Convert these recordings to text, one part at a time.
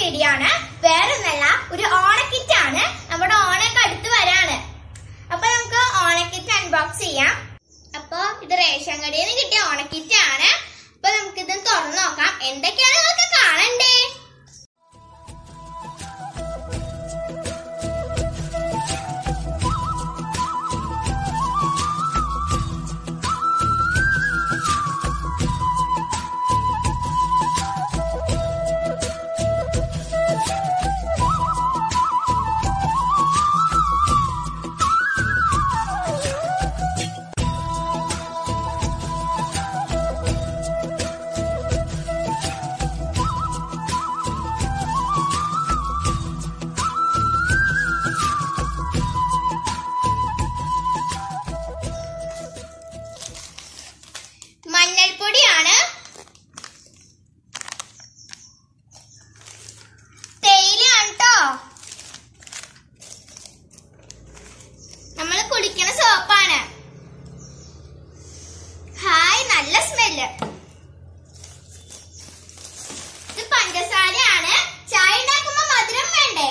video ആണ് വേറൊന്നല്ല ഒരു ഓണക്കിറ്റ് ആണ് നമ്മുടെ ഓണൊക്കെ അടുത്ത് വരാണ് അപ്പൊ നമുക്ക് ഓണക്കിറ്റ് അൺബോക്സ് ചെയ്യാം അപ്പൊ ഇത് റേഷൻ കടയിൽ നിന്ന് കിട്ടിയ ഓണക്കിറ്റ് ആണ് അപ്പൊ നമുക്ക് ഇത് തുറന്നു നോക്കാം എന്തൊക്കെയാണ് നിങ്ങൾക്ക് കാണണ്ടേ മഞ്ഞൾപ്പൊടിയാണ് തേയിലയാണ് ട്ടോ നമ്മൾ കുളിക്കണ സോപ്പാണ് ഹായ് നല്ല സ്മെല്ല് ഇത് പഞ്ചസാരയാണ് ചായ ഉണ്ടാക്കുമ്പോ മധുരം വേണ്ടേ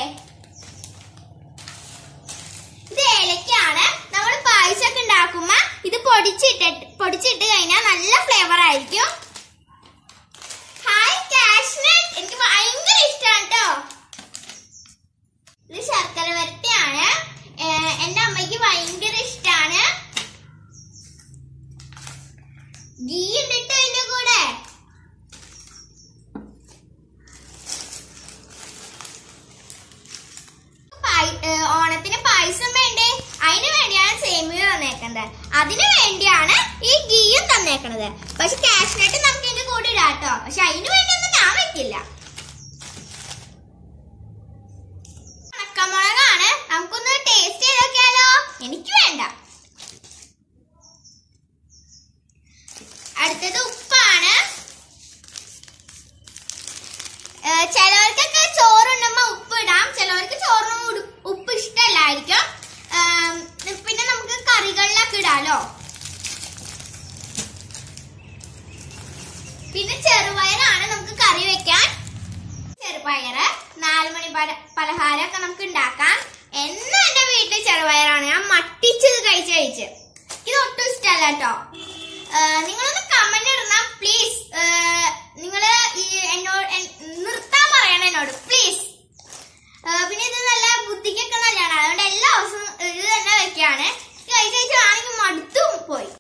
ഇത് ഏലക്കാണ് നമ്മൾ പായസമൊക്കെ ഉണ്ടാക്കുമ്പോ ഇത് പൊടിച്ചിട്ട് പൊടിച്ചിട്ട് കഴിഞ്ഞാൽ നല്ല ഫ്ലേവർ ആയിരിക്കും ഹായ് കാഷ്നട്ട് എനിക്ക് ഭയങ്കര ഇഷ്ടമാണ് കേട്ടോ ഇത് ശർക്കര വരട്ടിയാണ് ഏഹ് എന്റെ അമ്മയ്ക്ക് ഭയങ്കര ഇഷ്ടമാണ് ഗീ ഉണ്ട് ട്ടോ ഇതിന്റെ കൂടെ പായ്- ഏഹ് ഓണത്തിന് പായസം വേണ്ടേ അതിന് വേണ്ടിയാണ് സേമിയ തന്നേക്കുന്നത് അതിന് വേണ്ടിയാണ് ഈ ഗീയും തന്നേക്കണത് പക്ഷെ കാഷ്നട്ട് നമുക്ക് ഇതിന്റെ കൂടെ ഇടാം കേട്ടോ പക്ഷെ അതിന് വേണ്ടിയൊന്നും ഞാൻ വെക്കില്ല ഉണക്കമുളകാണ് നമുക്കൊന്ന് ടേസ്റ്റ് ചെയ്ത് നോക്കിയാലോ എനിക്ക് വേണ്ട അടുത്തത് ഉപ്പാണ് ഏഹ് ചിലവർക്കൊക്കെ ചോറുണ്ടുമ്പോ ഉപ്പ് ഇടാം ചിലവർക്ക് ചോറിന് ഉടു- ഉപ്പ് ഇഷ്ടമല്ലായിരിക്കും ഏം, പിന്നെ നമുക്ക് കറികളിലൊക്കെ ഇടാലോ പിന്നെ ചെറുപയറാണ് നമുക്ക് കറി വെക്കാൻ ചെറുപയറ് നാലുമണി പല- പലഹാരമൊക്കെ നമുക്ക് ഉണ്ടാക്കാം എന്നും എന്റെ വീട്ടിൽ ചെറുപയറാണ് ഞാൻ മട്ടിച്ചത് കഴിച്ച് കഴിച്ച് ഇത് ഒട്ടും ഇഷ്ടമല്ല കേട്ടോ നിങ്ങളൊന്ന് കമന്റ് ഇടണം പ്ലീസ് നിങ്ങള് ഈ എന്നോട് എൻ- നിർത്താൻ പറയണം എന്നോട് പ്ലീസ് പിന്നെ ഇത് നല്ല ബുദ്ധിക്കൊക്കെ നല്ലതാണ് അതുകൊണ്ട് എല്ലാ ദിവസവും ഇത് തന്നെ വെക്കാണ് ഇത് കഴിച്ച് കഴിച്ചാണെങ്കിൽ മടുത്തും പോയി